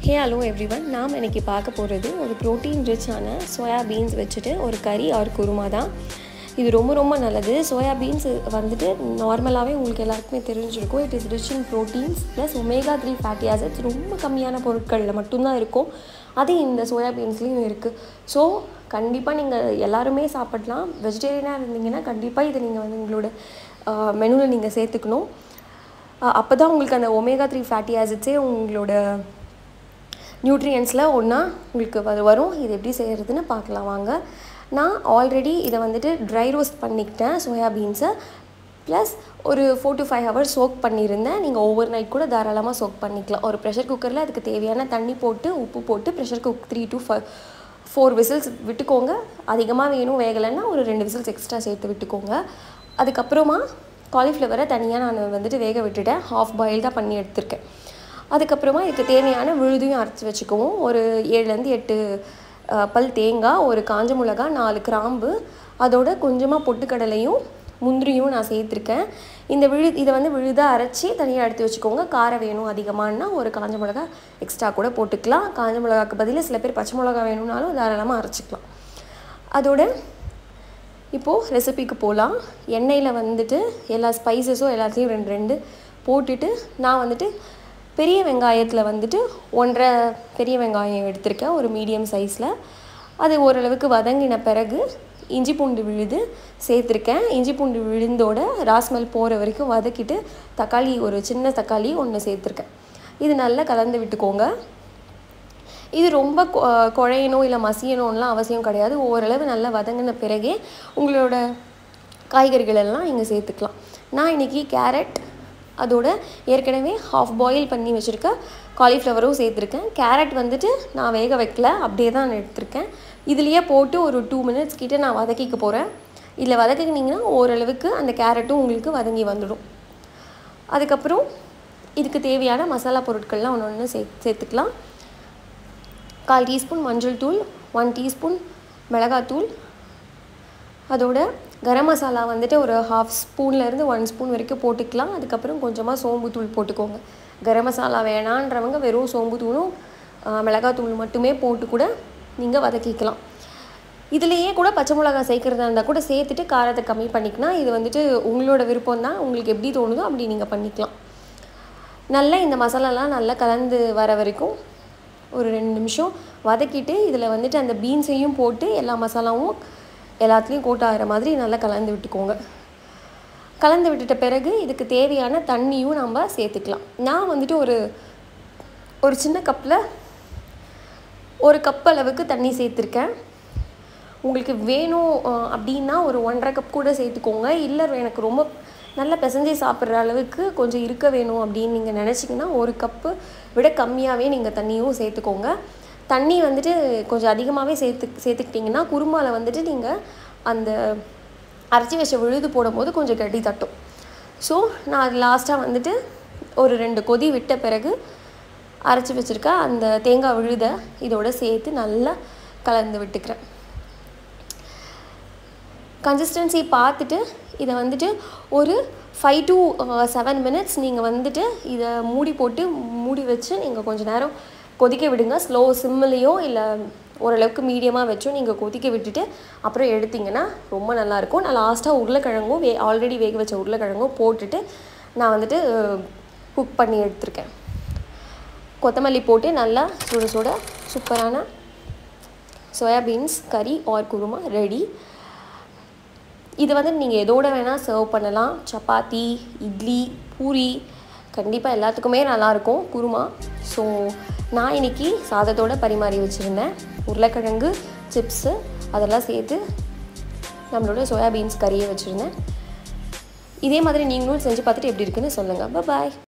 hey hello everyone நாம் இன்னைக்கு பார்க்க போகிறது ஒரு ப்ரோட்டீன் ரிச்சான சோயா பீன்ஸ் வச்சுட்டு ஒரு கறி ஆர் குருமா தான் இது ரொம்ப ரொம்ப நல்லது சோயா பீன்ஸ் வந்துட்டு நார்மலாகவே உங்களுக்கு எல்லாருக்குமே தெரிஞ்சிருக்கும் it is rich in proteins plus omega three fatty acids ரொம்ப கம்மியான பொருட்களில் மட்டும்தான் இருக்கும் அது இந்த சோயா பீன்ஸ்லேயும் இருக்குது ஸோ கண்டிப்பாக நீங்கள் எல்லாருமே சாப்பிடலாம் வெஜிடேரியனாக இருந்தீங்கன்னா கண்டிப்பாக இதை நீங்கள் வந்து உங்களோட மெனுவில் நீங்கள் சேர்த்துக்கணும் அப்போ தான் உங்களுக்கு அந்த ஒமேகா த்ரீ ஃபேட்டி ஆசிட்ஸே உங்களோட நியூட்ரியன்ஸில் ஒன்றா உங்களுக்கு வ வரும் இது எப்படி செய்கிறதுன்னு பார்க்கலாம் வாங்க நான் ஆல்ரெடி இதை வந்துட்டு ட்ரை ரோஸ்ட் பண்ணிக்கிட்டேன் சோயா பீன்ஸை ப்ளஸ் ஒரு four to five hours soak பண்ணியிருந்தேன் நீங்கள் ஓவர் நைட் கூட தாராளமாக சோக் பண்ணிக்கலாம் ஒரு ப்ரெஷர் குக்கரில் அதுக்கு தேவையான தண்ணி போட்டு உப்பு போட்டு pressure cook three to five four whistles விட்டுக்கோங்க அதிகமாக வேணும் வேகலைன்னா ஒரு ரெண்டு விசில்ஸ் எக்ஸ்ட்ரா சேர்த்து விட்டுக்கோங்க அதுக்கப்புறமா காலிஃப்ளவரை தனியாக நான் வந்துட்டு வேக விட்டுட்டேன் ஹாஃப் பாயில் தான் பண்ணி எடுத்திருக்கேன் அதுக்கப்புறமா இதுக்கு தேவையான விழுதையும் அரைச்சி வச்சுக்குவோம் ஒரு ஏழுலேருந்து எட்டு பல் தேங்காய் ஒரு காஞ்ச மிளகா நாலு கிராம்பு அதோட கொஞ்சமாக பொட்டுக்கடலையும் முந்திரியும் நான் சேர்த்துருக்கேன் இந்த விழு இதை வந்து விழுதாக அரைச்சி தனியாக எடுத்து வச்சுக்கோங்க காரம் வேணும் அதிகமானா ஒரு காஞ்ச மிளகா எக்ஸ்ட்ரா கூட போட்டுக்கலாம் காஞ்ச மிளகாக்கு பதிலாக சில பேர் பச்சை மிளகா வேணும்னாலும் தாராளமாக அரைச்சிக்கலாம் அதோட இப்போது ரெசிபிக்கு போகலாம் எண்ணெயில் வந்துட்டு எல்லா ஸ்பைசஸும் எல்லாத்தையும் ரெண்டு ரெண்டு போட்டுட்டு நான் வந்துட்டு பெரிய வெங்காயத்தில் வந்துட்டு ஒன்றரை பெரிய வெங்காயம் எடுத்திருக்கேன் ஒரு மீடியம் சைஸில் அது ஓரளவுக்கு வதங்கின பிறகு இஞ்சி பூண்டு விழுது சேர்த்துருக்கேன் இஞ்சி பூண்டு விழுந்தோட ராஸ்மெல் போகிற வரைக்கும் வதக்கிட்டு தக்காளி ஒரு சின்ன தக்காளி ஒன்று சேர்த்துருக்கேன் இது நல்லா கலந்து விட்டுக்கோங்க இது ரொம்ப குழையணும் இல்லை மசியணும்லாம் அவசியம் கிடையாது ஓரளவு நல்லா வதங்கின பிறகே உங்களோட காய்கறிகள் எல்லாம் நீங்கள் சேர்த்துக்கலாம் நான் இன்றைக்கி கேரட் அதோட ஏற்கனவே ஹாஃப் பாயில் பண்ணி வச்சுருக்க காலிஃப்ளவரும் சேர்த்துருக்கேன் கேரட் வந்துட்டு நான் வேக வைக்கல அப்படியே தான் நான் எடுத்திருக்கேன் இதுலேயே போட்டு ஒரு டூ மினிட்ஸ் கிட்டே நான் வதக்கிக்க போகிறேன் இதில் வதக்கினீங்கன்னா ஓரளவுக்கு அந்த கேரட்டும் உங்களுக்கு வதங்கி வந்துடும் அதுக்கப்புறம் இதுக்கு தேவையான மசாலா பொருட்கள்லாம் ஒன்று ஒன்று சே சேர்த்துக்கலாம் கால் டீஸ்பூன் மஞ்சள் தூள் ஒன் டீஸ்பூன் மிளகாத்தூள் அதோட கரம் மசாலா வந்துட்டு ஒரு ஹாஃப் ஸ்பூன்லேருந்து ஒன் ஸ்பூன் வரைக்கும் போட்டுக்கலாம் அதுக்கப்புறம் கொஞ்சமாக சோம்பு தூள் போட்டுக்கோங்க கரம் மசாலா வேணான்றவங்க வெறும் சோம்பு தூளும் மிளகாத்தூள் மட்டுமே போட்டு கூட நீங்கள் வதக்கிக்கலாம் இதுலேயே கூட பச்சை மிளகா சேர்க்குறதா இருந்தால் கூட சேர்த்துட்டு காரத்தை கம்மி பண்ணிக்கலாம் இது வந்துட்டு உங்களோட விருப்பம் தான் உங்களுக்கு எப்படி தோணுதோ அப்படி நீங்கள் பண்ணிக்கலாம் நல்லா இந்த மசாலாலாம் நல்லா கலந்து வர வரைக்கும் ஒரு ரெண்டு நிமிஷம் வதக்கிட்டு இதில் வந்துட்டு அந்த பீன்ஸையும் போட்டு எல்லா மசாலாவும் எல்லாத்துலேயும் கோட் ஆகிற மாதிரி நல்லா கலந்து விட்டுக்கோங்க கலந்து விட்டுட்ட பிறகு இதுக்கு தேவையான தண்ணியும் நம்ம சேர்த்துக்கலாம் நான் வந்துட்டு ஒரு ஒரு சின்ன கப்பில் ஒரு கப் அளவுக்கு தண்ணி சேர்த்துருக்கேன் உங்களுக்கு வேணும் அப்படின்னா ஒரு ஒன்றரை கப் கூட சேர்த்துக்கோங்க இல்லை எனக்கு ரொம்ப நல்லா பிசைஞ்சு சாப்பிட்ற அளவுக்கு கொஞ்சம் இருக்க வேணும் அப்படின்னு நீங்கள் நினச்சிங்கன்னா ஒரு கப்பு விட கம்மியாகவே நீங்கள் தண்ணியும் சேர்த்துக்கோங்க தண்ணி வந்துட்டு கொஞ்சம் அதிகமாகவே சேர்த்து சேர்த்துக்கிட்டிங்கன்னா குருமாவில் வந்துட்டு நீங்கள் அந்த அரைச்சி வச்ச விழுது போடும்போது கொஞ்சம் கட்டி தட்டும் ஸோ நான் அது லாஸ்ட்டாக வந்துட்டு ஒரு ரெண்டு கொதி விட்ட பிறகு அரைச்சி வச்சுருக்க அந்த தேங்காய் விழுதை இதோட சேர்த்து நல்லா கலந்து விட்டுக்கிறேன் கன்சிஸ்டன்சி பார்த்துட்டு இதை வந்துட்டு ஒரு ஃபைவ் டு செவன் மினிட்ஸ் நீங்கள் வந்துட்டு இதை மூடி போட்டு மூடி வச்சு நீங்கள் கொஞ்சம் நேரம் கொதிக்க விடுங்க ஸ்லோ சிம்மிலையோ இல்லை ஓரளவுக்கு மீடியமாக வச்சோ நீங்கள் கொதிக்க விட்டுட்டு அப்புறம் எடுத்திங்கன்னா ரொம்ப நல்லாயிருக்கும் நான் லாஸ்ட்டாக உருளைக்கிழங்கும் வே ஆல்ரெடி வேக வச்ச உருளைக்கிழங்கும் போட்டுட்டு நான் வந்துட்டு குக் பண்ணி எடுத்திருக்கேன் கொத்தமல்லி போட்டு நல்லா சுட சுட சூப்பரான சோயாபீன்ஸ் கறி ஆர் குருமா ரெடி இது வந்து நீங்கள் எதோட வேணால் சர்வ் பண்ணலாம் சப்பாத்தி இட்லி பூரி கண்டிப்பாக எல்லாத்துக்குமே நல்லாயிருக்கும் குருமா ஸோ நான் இன்றைக்கி சாதத்தோடு பரிமாறி வச்சுருந்தேன் உருளைக்கிழங்கு சிப்ஸு அதெல்லாம் சேர்த்து நம்மளோட சோயாபீன்ஸ் கறியை வச்சுருந்தேன் இதே மாதிரி நீங்களும் செஞ்சு பார்த்துட்டு எப்படி இருக்குன்னு சொல்லுங்கள் பாய்